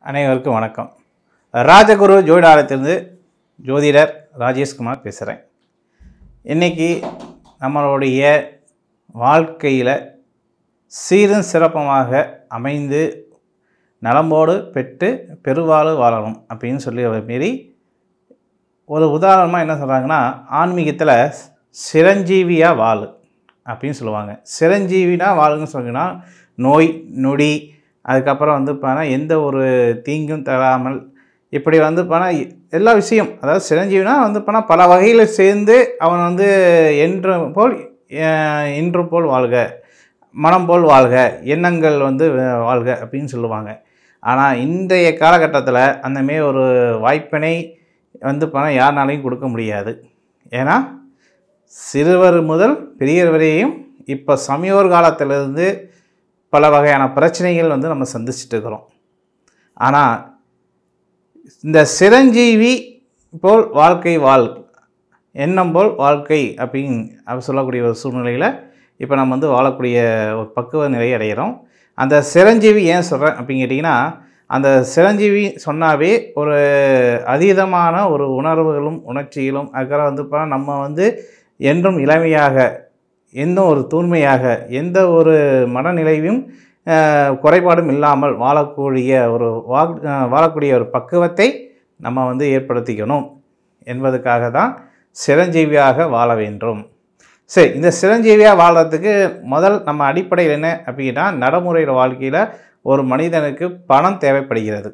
அனைவருக்கும் வணக்கம் ராஜகுரு ஜோதிடாலயத்திலிருந்து ஜோதிடர் ராஜேஷ்குமார் பேசுகிறேன் இன்றைக்கி நம்மளுடைய வாழ்க்கையில் சீரும் சிறப்பமாக அமைந்து நலம்போடு பெற்று பெருவாழ் வாழணும் அப்படின்னு சொல்லி ஒரு மாரி ஒரு உதாரணமாக என்ன சொல்கிறாங்கன்னா ஆன்மீகத்தில் சிரஞ்சீவியாக வாழு அப்படின்னு சொல்லுவாங்க சிரஞ்சீவினா வாழுன்னு சொன்னீங்கன்னா நோய் நொடி அதுக்கப்புறம் வந்து பார்த்தா எந்த ஒரு தீங்கும் தராமல் இப்படி வந்து பார்த்தா எல்லா விஷயம் அதாவது சிரஞ்சீவினா வந்து பார்த்தா பல வகையில் சேர்ந்து அவன் வந்து என்று போல் அஹ், இன்று போல் வாழ்க மனம் போல் வாழ்க எண்ணங்கள் வந்து அஹ், வாழ்க அப்படின்னு சொல்லுவாங்க ஆனால் இன்றைய காலகட்டத்தில் அந்தமாரி ஒரு வாய்ப்பினை வந்து பணம் யாருனாலையும் கொடுக்க முடியாது ஏன்னா சிறுவர் முதல் பெரியவர் வரையும் இப்போ சமயோர் காலத்திலிருந்து பல வகையான பிரச்சனைகள் வந்து நம்ம சந்திச்சுட்டு இருக்கிறோம் ஆனால் இந்த சிரஞ்சீவி போல் வாழ்க்கை வாழ் எண்ணம் போல் வாழ்க்கை அப்படின்னு அப்படி சொல்லக்கூடிய ஒரு சூழ்நிலையில் இப்போ நம்ம வந்து வாழக்கூடிய ஒரு பக்குவ நிலை அடைகிறோம் அந்த சிரஞ்சீவி ஏன் சொல்கிறேன் அப்படின்னு கேட்டிங்கன்னா அந்த சிரஞ்சீவி சொன்னாவே ஒரு அதீதமான ஒரு உணர்வுகளும் உணர்ச்சிகளும் அதுக்கப்புறம் வந்து இப்போ நம்ம வந்து என்றும் இளமையாக எந்த ஒரு தூய்மையாக எந்த ஒரு மனநிலையும் அஹ், குறைபாடும் இல்லாமல் வாழக்கூடிய ஒரு வா- அஹ், வாழக்கூடிய ஒரு பக்குவத்தை நம்ம வந்து ஏற்படுத்திக்கணும் என்பதுக்காக தான் சிரஞ்சீவியாக வாழ வேண்டும் சரி இந்த சிரஞ்சீவியாக வாழ்கிறதுக்கு முதல் நம்ம அடிப்படையில் என்ன அப்படின்னா நடைமுறையில் வாழ்க்கையில் ஒரு மனிதனுக்கு பணம் தேவைப்படுகிறது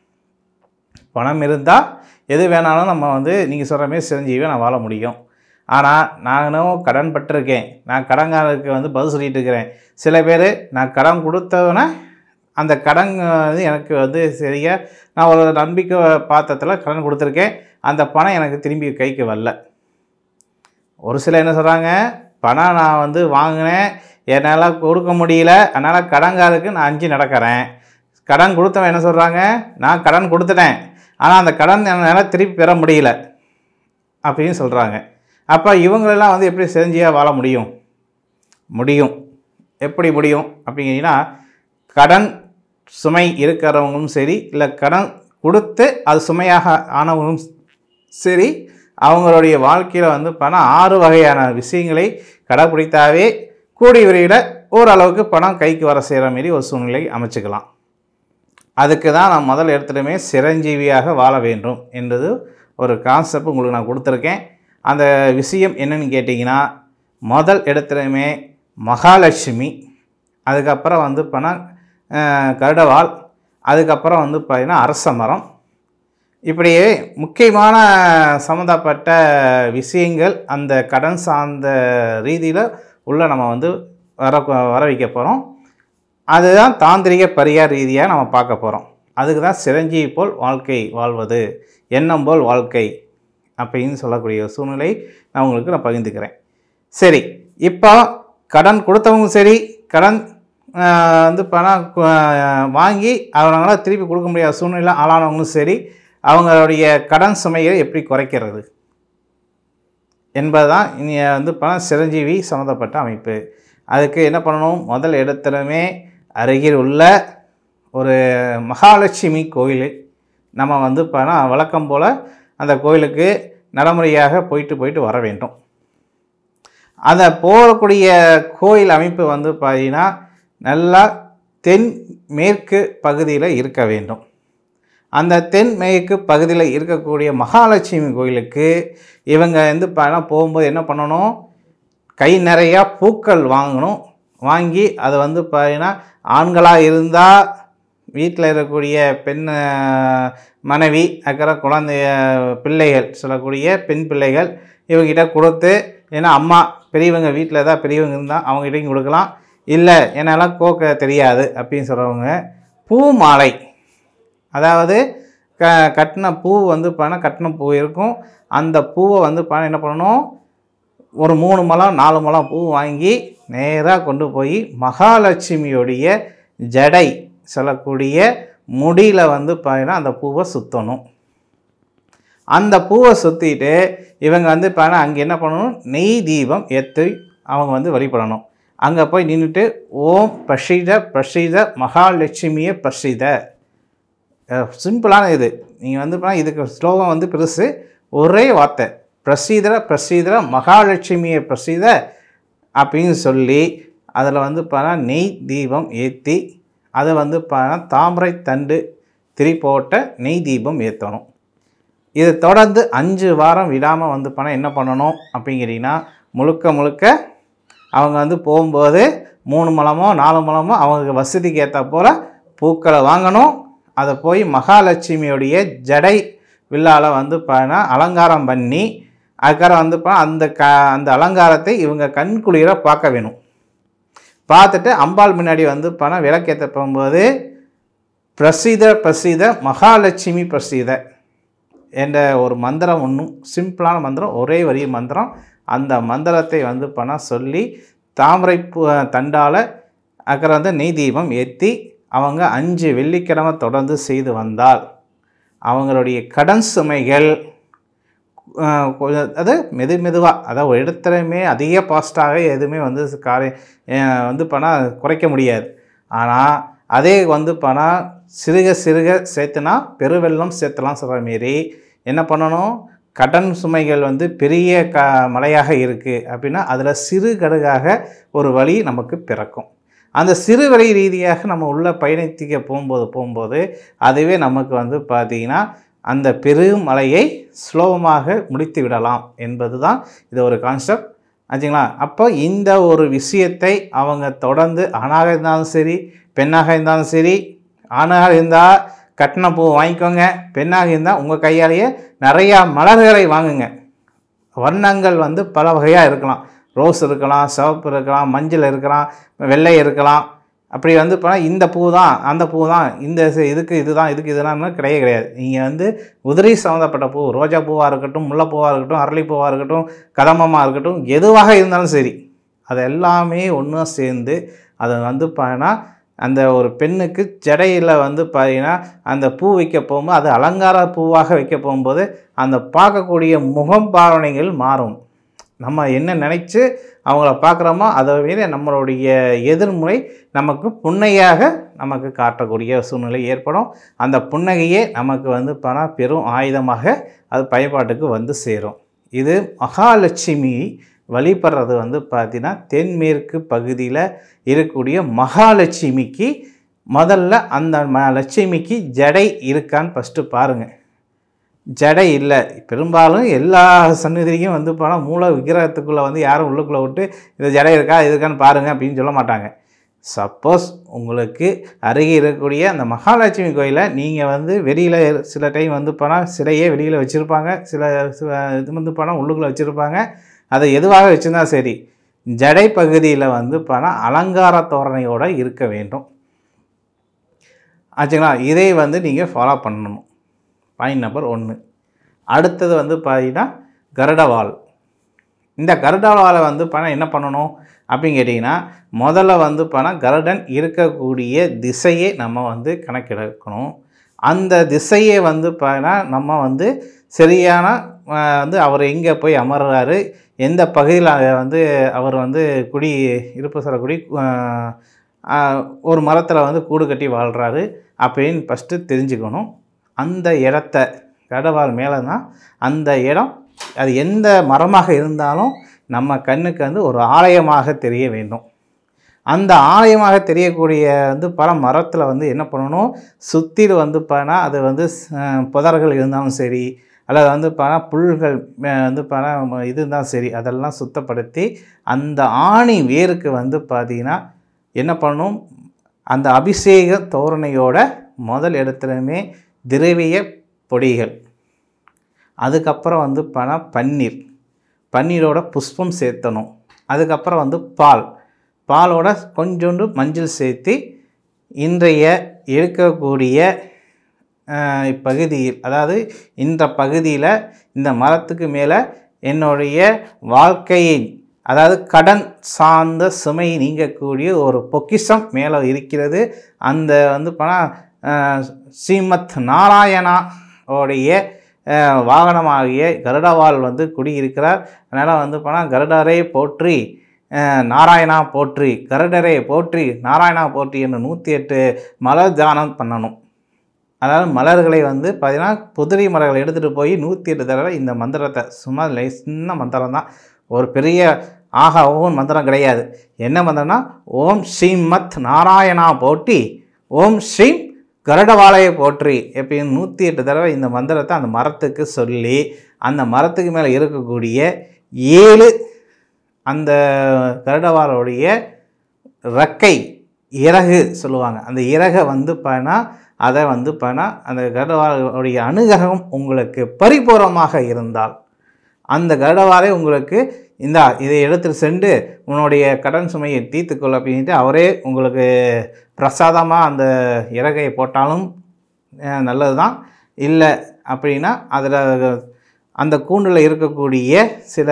பணம் இருந்தால் எது வேணாலும் நம்ம வந்து நீங்கள் சொல்கிற மாதிரி சிரஞ்சீவியாக நான் வாழ முடியும் ஆனால் நானும் கடன் பட்டிருக்கேன் நான் கடன்காரருக்கு வந்து பதில் சொல்லிட்டு இருக்கிறேன் சில பேர் நான் கடன் கொடுத்தவன அந்த கடன் வந்து எனக்கு வந்து சரியாக நான் ஒரு நம்பிக்கை பாத்திரத்தில் கடன் கொடுத்துருக்கேன் அந்த பணம் எனக்கு திரும்பி கைக்கு வரல ஒரு சிலர் என்ன சொல்கிறாங்க பணம் நான் வந்து வாங்கினேன் என்னால் கொடுக்க முடியல அதனால் கடன்காருக்கு நான் அஞ்சு நடக்கிறேன் கடன் கொடுத்தவன் என்ன சொல்கிறாங்க நான் கடன் கொடுத்துட்டேன் ஆனால் அந்த கடன் என்னால் திருப்பி பெற முடியல அப்படின்னு சொல்கிறாங்க அப்போ இவங்களெல்லாம் வந்து எப்படி செஞ்சியாக வாழ முடியும் முடியும் எப்படி முடியும் அப்படிங்கன்னா கடன் சுமை இருக்கிறவங்களும் சரி இல்லை கடன் கொடுத்து அது சுமையாக ஆனவங்களும் சரி அவங்களுடைய வாழ்க்கையில் வந்து பணம் ஆறு வகையான விஷயங்களை கடைப்பிடித்தாவே கூடிய விரைவில் ஓரளவுக்கு பணம் கைக்கு வர செய்கிற மாரி ஒரு சூழ்நிலை அமைச்சுக்கலாம் அதுக்கு தான் நான் முதல் இடத்துலையுமே சிரஞ்சீவியாக வாழ வேண்டும் என்றது ஒரு கான்செப்ட் உங்களுக்கு நான் கொடுத்துருக்கேன் அந்த விஷயம் என்னன்னு கேட்டிங்கன்னா முதல் இடத்துலையுமே மகாலட்சுமி அதுக்கப்புறம் வந்து பணம் கருடவாள் அதுக்கப்புறம் வந்து பார்த்தீங்கன்னா அரச மரம் இப்படியே முக்கியமான சம்மந்தப்பட்ட விஷயங்கள் அந்த கடன் சார்ந்த ரீதியில் உள்ள நம்ம வந்து வர வர வைக்க போகிறோம் அதுதான் தாந்திரிக பரிகார ரீதியாக நம்ம பார்க்க போகிறோம் அதுக்கு தான் சிரஞ்சீவி போல் வாழ்க்கை வாழ்வது எண்ணம் போல் வாழ்க்கை அப்படின்னு சொல்லக்கூடிய ஒரு சூழ்நிலை நான் உங்களுக்கு நான் பகிர்ந்துக்கிறேன் சரி இப்போ கடன் கொடுத்தவங்க சரி கடன் ஆஹ், வந்து பணம் ஆஹ், வாங்கி அவங்களால திருப்பி கொடுக்க முடியாத சூழ்நிலை ஆளானவங்களும் சரி அவங்களுடைய கடன் சுமையை எப்படி குறைக்கிறது என்பதுதான் இனி வந்து பணம் சிரஞ்சீவி சம்மந்தப்பட்ட அமைப்பு அதுக்கு என்ன பண்ணணும் முதல் இடத்துலமே அருகில் உள்ள ஒரு மகாலட்சுமி கோயில் நம்ம வந்து பணம் வழக்கம் போல் அந்த கோயிலுக்கு நடைமுறையாக போயிட்டு போயிட்டு வர வேண்டும் அந்த போகக்கூடிய கோயில் அமைப்பு வந்து பார்த்தீங்கன்னா நல்லா தென் மேற்கு பகுதியில் இருக்க வேண்டும் அந்த தென் மேற்கு பகுதியில் இருக்கக்கூடிய மகாலட்சுமி கோயிலுக்கு இவங்க வந்து பார்த்தா போகும்போது என்ன பண்ணணும் கை நிறையா பூக்கள் வாங்கணும் வாங்கி அதை வந்து பார்த்தீங்கன்னா ஆண்களாக இருந்தால் வீட்டில் இருக்கக்கூடிய பெண் அஹ், மனைவி அக்கறம் குழந்தைய பிள்ளைகள் சொல்லக்கூடிய பெண் பிள்ளைகள் இவங்ககிட்ட கொடுத்து ஏன்னா அம்மா பெரியவங்க வீட்டில் ஏதாவது பெரியவங்க இருந்தால் அவங்ககிட்டையும் கொடுக்கலாம் இல்லை என்னால் கோக்க தெரியாது அப்படின்னு சொல்கிறவங்க பூ மாலை அதாவது க கட்டின பூ வந்து பார்த்தா கட்டின பூ இருக்கும் அந்த பூவை வந்து பார்த்தா என்ன பண்ணணும் ஒரு மூணு முழம் நாலு முழம் பூ வாங்கி நேராக கொண்டு போய் மகாலட்சுமியுடைய ஜடை சொல்லக்கூடிய முடியில் வந்து பார்த்தீங்கன்னா அந்த பூவை சுற்றணும் அந்த பூவை சுற்றிட்டு இவங்க வந்து பார்த்தா அங்கே என்ன பண்ணணும் நெய் தீபம் ஏற்றி அவங்க வந்து வழிபடணும் அங்கே போய் நின்றுட்டு ஓம் பிரசித பிரசித மகாலட்சுமிய பிரசித சிம்பிளான இது நீங்கள் வந்து பார்த்தா இதுக்கு ஸ்லோகம் வந்து பெருசு ஒரே வார்த்தை பிரசீதர பிரசீதர மகாலட்சுமியை பிரசீத அப்படின்னு சொல்லி அதில் வந்து பார்த்தா நெய் தீபம் ஏற்றி அதை வந்து பார்த்தா தாமரை தண்டு திரி போட்ட நெய் தீபம் ஏற்றணும் இது தொடர்ந்து அஞ்சு வாரம் விடாமல் வந்து பணம் என்ன பண்ணணும் அப்படிங்கிறீங்கன்னா முழுக்க முழுக்க அவங்க வந்து போகும்போது மூணு முழமோ நாலு முழமோ அவங்க வசதிக்கு ஏற்ற போல் பூக்களை வாங்கணும் அதை போய் மகாலட்சுமியுடைய ஜடை வில்லால வந்து பார்த்தா அலங்காரம் பண்ணி அதுக்கப்புறம் வந்து பா அந்த க அந்த அலங்காரத்தை இவங்க கண் குளிர பார்க்க வேணும் பார்த்துட்டு அம்பாள் முன்னாடி வந்து பணம் விளக்கேற்ற போகும்போது பிரசித பிரசித மகாலட்சுமி பிரசித என்ற ஒரு மந்திரம் ஒன்றும் சிம்பிளான மந்திரம் ஒரே வரி மந்திரம் அந்த மந்திரத்தை வந்து பணம் சொல்லி தாமரை பூ தண்டால் அக்கறை வந்து நெய் தீபம் ஏற்றி அவங்க அஞ்சு வெள்ளிக்கிழமை தொடர்ந்து செய்து வந்தால் அவங்களுடைய கடன் சுமைகள் அஹ், கொஞ்சம் அது மெது மெதுவாக அதாவது ஒரு இடத்துலையுமே அதிக பாஸ்ட்டாக எதுவுமே வந்து காரை அஹ், வந்து பணம் குறைக்க முடியாது ஆனால் அதே வந்து பணம் சிறுக சிறுக சேர்த்துனா பெருவெள்ளம் சேர்த்தலாம் சொல்கிற மாரி என்ன பண்ணணும் கடன் சுமைகள் வந்து பெரிய க மலையாக இருக்குது அப்படின்னா அதில் சிறு கடுகாக ஒரு வழி நமக்கு பிறக்கும் அந்த சிறு வழி ரீதியாக நம்ம உள்ள பயணித்திக்க போகும்போது போகும்போது அதுவே நமக்கு வந்து பார்த்திங்கன்னா அந்த பெரும் மலையை சுலபமாக முடித்து விடலாம் என்பது தான் இது ஒரு கான்செப்ட் ஆச்சுங்களா அப்போ இந்த ஒரு விஷயத்தை அவங்க தொடர்ந்து ஆணாக இருந்தாலும் சரி பெண்ணாக இருந்தாலும் சரி ஆணாக இருந்தால் கட்டின பூ வாங்கிக்கோங்க பெண்ணாக இருந்தால் உங்கள் கையாலேயே நிறையா மலர்களை வாங்குங்க வர்ணங்கள் வந்து பல வகையாக இருக்கலாம் ரோஸ் இருக்கலாம் சிவப்பு இருக்கலாம் மஞ்சள் இருக்கலாம் வெள்ளை இருக்கலாம் அப்படி வந்து போனால் இந்த பூ தான் அந்த பூ தான் இந்த சி- இதுக்கு இதுதான் இதுக்கு இதுதான் கிடையவே கிடையாது நீங்கள் வந்து உதிரி சம்மந்தப்பட்ட பூ ரோஜா பூவாக இருக்கட்டும் முல்லைப்பூவாக இருக்கட்டும் அரளிப்பூவாக இருக்கட்டும் கதம்பமாக இருக்கட்டும் எதுவாக இருந்தாலும் சரி அது எல்லாமே ஒன்றா சேர்ந்து அதை வந்து பார்த்தீங்கன்னா அந்த ஒரு பெண்ணுக்கு ஜடையில் வந்து பார்த்தீங்கன்னா அந்த பூ வைக்க போகும்போது அது அலங்கார பூவாக வைக்க போகும்போது அந்த பார்க்கக்கூடிய முகம் பாவனைகள் மாறும் நம்ம என்ன நினைச்சு அவங்கள பார்க்குறோமோ அதை மீறி நம்மளுடைய எதிர்முறை நமக்கு புன்னையாக நமக்கு காட்டக்கூடிய சூழ்நிலை ஏற்படும் அந்த புன்னகையே நமக்கு வந்து பண பெரும் ஆயுதமாக அது பயன்பாட்டுக்கு வந்து சேரும் இது மகாலட்சுமி வழிபடுறது வந்து பார்த்தீங்கன்னா தென்மேற்கு பகுதியில் இருக்கக்கூடிய மகாலட்சுமிக்கு முதல்ல அந்த ம லட்சுமிக்கு ஜடை இருக்கான்னு ஃபஸ்ட்டு பாருங்கள் ஜடை இல்லை பெரும்பாலும் எல்லா சந்நிதியும் வந்து போனால் மூல விக்கிரகத்துக்குள்ளே வந்து யாரும் உள்ளுக்குள்ளே விட்டு இந்த ஜடை இருக்கா இது இருக்கான்னு பாருங்கள் அப்படின்னு சொல்ல மாட்டாங்க சப்போஸ் உங்களுக்கு அருகே இருக்கக்கூடிய அந்த மகாலட்சுமி கோயிலை நீங்கள் வந்து வெளியில் சில டைம் வந்து போனால் சிலையே வெளியில் வச்சுருப்பாங்க சில சில இது வந்து போனால் உள்ளுக்குள்ளே வச்சுருப்பாங்க அதை எதுவாக வச்சுருந்தா சரி ஜடை பகுதியில் வந்து போனால் அலங்கார தோரணையோடு இருக்க வேண்டும் ஆச்சுங்களா இதை வந்து நீங்கள் ஃபாலோ பண்ணணும் பாயிண்ட் நம்பர் ஒன்று அடுத்தது வந்து பார்த்தீங்கன்னா கருடவால் இந்த கருடவாலை வந்து பணம் என்ன பண்ணணும் அப்படின்னு கேட்டிங்கன்னா முதல்ல வந்து பணம் கருடன் இருக்கக்கூடிய திசையை நம்ம வந்து கணக்கெடுக்கணும் அந்த திசையை வந்து பார்த்தீங்கன்னா நம்ம வந்து சரியான அஹ், வந்து அவர் எங்கே போய் அமர்றாரு எந்த பகுதியில் வந்து அவர் வந்து குடி இருப்பு சில குடி அஹ், அஹ், ஒரு மரத்தில் வந்து கூடு கட்டி வாழ்கிறாரு அப்படின்னு ஃபஸ்ட்டு தெரிஞ்சுக்கணும் அந்த இடத்த கடவால் மேலே தான் அந்த இடம் அது எந்த மரமாக இருந்தாலும் நம்ம கண்ணுக்கு வந்து ஒரு ஆலயமாக தெரிய வேண்டும் அந்த ஆலயமாக தெரியக்கூடிய வந்து பல மரத்தில் வந்து என்ன பண்ணணும் சுற்றிலும் வந்து பார்த்தா அது வந்து அஹ், புதர்கள் இருந்தாலும் சரி அல்லது வந்து பார்த்தா புல்கள் அஹ், வந்து பார்த்தா இது இருந்தாலும் சரி அதெல்லாம் சுத்தப்படுத்தி அந்த ஆணி வேருக்கு வந்து பார்த்தீங்கன்னா என்ன பண்ணணும் அந்த அபிஷேக தோரணையோட முதல் இடத்துலையுமே திரவிய பொடிகள் அதுக்கப்புறம் வந்து பண பன்னீர் பன்னீரோட புஷ்பம் சேர்த்தணும் அதுக்கப்புறம் வந்து பால் பாலோட கொஞ்சோண்டு மஞ்சள் சேர்த்து இன்றைய இருக்கக்கூடிய அஹ், இப்பகுதியில் அதாவது இந்த பகுதியில் இந்த மரத்துக்கு மேலே என்னுடைய வாழ்க்கையை அதாவது கடன் சார்ந்த சுமை நீங்கக்கூடிய ஒரு பொக்கிஷம் மேலே இருக்கிறது அந்த வந்து பணம் ஸ்ரீமத் நாராயணா உடைய அஹ், வாகனமாகிய கருடவால் வந்து குடியிருக்கிறார் அதனால் வந்து போனால் கருடரே போற்றி அஹ், நாராயணா போற்றி கருடரே போற்றி நாராயணா போற்றி என்று நூற்றி எட்டு மலர் தியானம் பண்ணணும் அதாவது மலர்களை வந்து பார்த்தீங்கன்னா புதிரி மலர்களை எடுத்துகிட்டு போய் நூற்றி எட்டு தடவை இந்த மந்திரத்தை சும்மா லை சின்ன மந்திரம் தான் ஒரு பெரிய ஆஹா ஓம் மந்திரம் கிடையாது என்ன மந்திரம்னா ஓம் ஸ்ரீம் மத் நாராயணா போட்டி ஓம் ஸ்ரீம் கருடவாளையை போற்றி எப்பயும் நூற்றி எட்டு தடவை இந்த மந்திரத்தை அந்த மரத்துக்கு சொல்லி அந்த மரத்துக்கு மேலே இருக்கக்கூடிய ஏழு அந்த கருடவாளுடைய ரெக்கை இறகு சொல்லுவாங்க அந்த இறகை வந்து பண்ணா அதை வந்து பண்ணா அந்த கருடவாளுடைய அனுகிரகம் உங்களுக்கு பரிபூர்வமாக இருந்தால் அந்த கருடவாரை உங்களுக்கு இந்தா இதை எடுத்துட்டு சென்று உன்னுடைய கடன் சுமையை தீர்த்துக்கொள் அப்படின்ட்டு அவரே உங்களுக்கு பிரசாதமாக அந்த இறகையை போட்டாலும் நல்லது தான் இல்லை அப்படின்னா அதில் அந்த கூண்டில் இருக்கக்கூடிய சில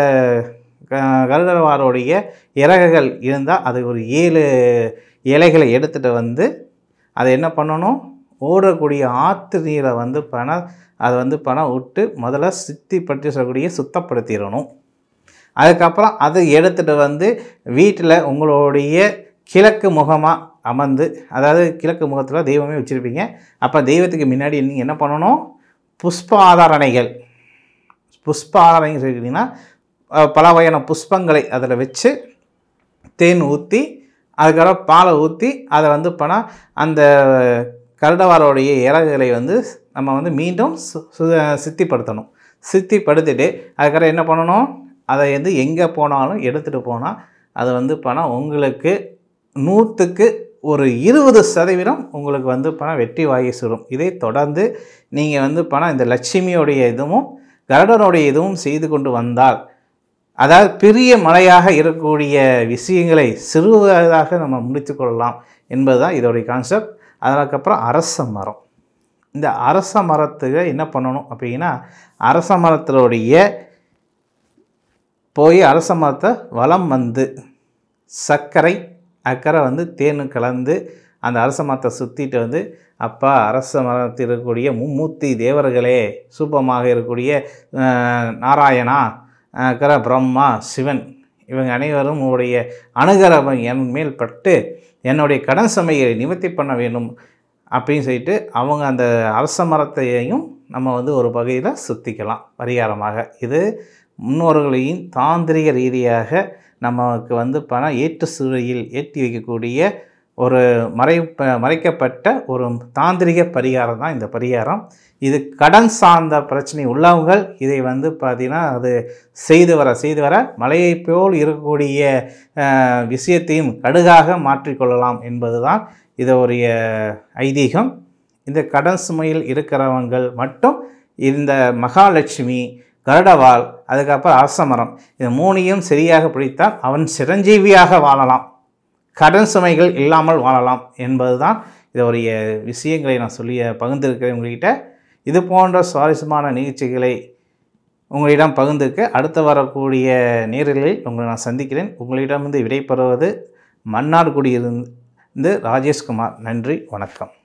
க- கருடவாரோடைய இறகுகள் இருந்தால் அது ஒரு ஏழு இலைகளை எடுத்துகிட்டு வந்து அதை என்ன பண்ணணும் ஓடக்கூடிய ஆற்று நீரை வந்து பணம் அதை வந்து பணம் விட்டு முதல்ல சுத்தி பற்றி சொல்லக்கூடிய சுத்தப்படுத்திடணும் அதுக்கப்புறம் அதை எடுத்துகிட்டு வந்து வீட்டில் உங்களுடைய கிழக்கு முகமாக அமர்ந்து அதாவது கிழக்கு முகத்தில் தெய்வமே வச்சுருப்பீங்க அப்போ தெய்வத்துக்கு முன்னாடி நீங்கள் என்ன பண்ணணும் புஷ்ப ஆதாரணைகள் புஷ்ப ஆதாரணைகள் சொல்லிக்கிட்டிங்கன்னா அஹ், பல வகையான புஷ்பங்களை அதில் வச்சு தேன் ஊற்றி அதுக்கப்புறம் பாலை ஊற்றி அதை வந்து பண்ணால் அந்த கருடவாரோடைய இறகுகளை வந்து நம்ம வந்து மீண்டும் சு சு- சித்திப்படுத்தணும் சித்திப்படுத்திட்டு அதுக்கப்புறம் என்ன பண்ணணும் அதை வந்து எங்கே போனாலும் எடுத்துகிட்டு போனால் அது வந்து பணம் உங்களுக்கு நூற்றுக்கு ஒரு இருபது சதவீதம் உங்களுக்கு வந்து பணம் வெற்றி வாங்கி சுடும் இதை தொடர்ந்து நீங்கள் வந்து பணம் இந்த லட்சுமியோடைய இதுவும் கருடனுடைய இதுவும் செய்து கொண்டு வந்தால் அதாவது பெரிய மலையாக இருக்கக்கூடிய விஷயங்களை சிறுவதாக நம்ம முடித்து கொள்ளலாம் என்பது தான் இதோடைய கான்செப்ட் அதுக்கப்புறம் அரச மரம் இந்த அரச மரத்துக்கு என்ன பண்ணணும் அப்படின்னா அரச மரத்தினுடைய போய் அரச மரத்தை வலம் வந்து சர்க்கரை அக்கறை வந்து தேன் கலந்து அந்த அரச மரத்தை சுற்றிட்டு வந்து அப்பா அரச மரத்தில் இருக்கக்கூடிய மும்மூர்த்தி தேவர்களே சூப்பமாக இருக்கக்கூடிய அஹ், நாராயணா அக்கற பிரம்மா சிவன் இவங்க அனைவரும் உங்களுடைய அணுகரம் என் மேல் பட்டு என்னுடைய கடன் சுமையை நிவர்த்தி பண்ண வேண்டும் அப்படின்னு சொல்லிட்டு அவங்க அந்த அரச மரத்தையும் நம்ம வந்து ஒரு வகையில் சுத்திக்கலாம் பரிகாரமாக இது முன்னோர்களின் தாந்திரிக ரீதியாக நமக்கு வந்து பணம் ஏற்று சுவையில் ஏற்றி வைக்கக்கூடிய ஒரு மறை மறைக்கப்பட்ட ஒரு தாந்திரிக பரிகாரம் தான் இந்த பரிகாரம் இது கடன் சார்ந்த பிரச்சனை உள்ளவங்கள் இதை வந்து பார்த்திங்கன்னா அது செய்து வர செய்து வர மலையை போல் இருக்கக்கூடிய அஹ், விஷயத்தையும் கடுகாக மாற்றிக்கொள்ளலாம் என்பது தான் இதோடைய ஐதீகம் இந்த கடன் சுமையில் இருக்கிறவங்கள் மட்டும் இந்த மகாலட்சுமி கருடவாள் அதுக்கப்புறம் அரசமரம் இது மூணையும் சரியாக பிடித்தால் அவன் சிரஞ்சீவியாக வாழலாம் கடன் சுமைகள் இல்லாமல் வாழலாம் என்பதுதான் இதோடைய விஷயங்களை நான் சொல்லி பகிர்ந்திருக்கிறேன் உங்கள்கிட்ட இது போன்ற சுவாரஸ்யமான நிகழ்ச்சிகளை உங்களிடம் பகிர்ந்துக்க அடுத்து வரக்கூடிய நேர்களில் உங்களை நான் சந்திக்கிறேன் உங்களிடமிருந்து விடைபெறுவது மன்னார்குடியிலிருந்து ராஜேஷ்குமார் நன்றி வணக்கம்